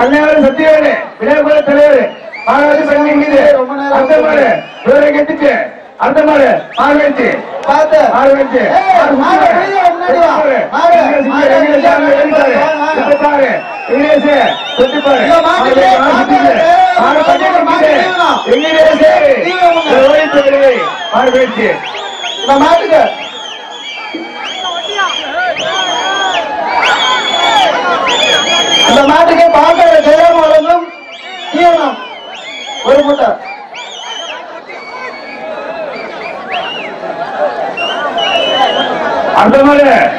பண்ணையாளர் சத்தியவேலு விநாயகர் தலைவர் மாகாணி பண்ணி மீது அந்த மாடு வேற கெட்டுச்சு அந்த மாடு மாடு வச்சு பார்த்து மாடு வச்சு ஏய், மாடு வெளியே முன்னாடி வா. மாடு, மாடு வெளியே முன்னாடி வா, வாங்க. இந்த மாட்டுக்கு, மாட்டு, ஏய், மாடு மாட்டு, மாட்டு தீவனம். மாடு போயிடுச்சு இந்த மாட்டுக்கு இந்த மாட்டுக்கு பாக்கற ஜெயம் வழங்கும் தீவனம் ஒரு முட்டை அந்த மாதிரி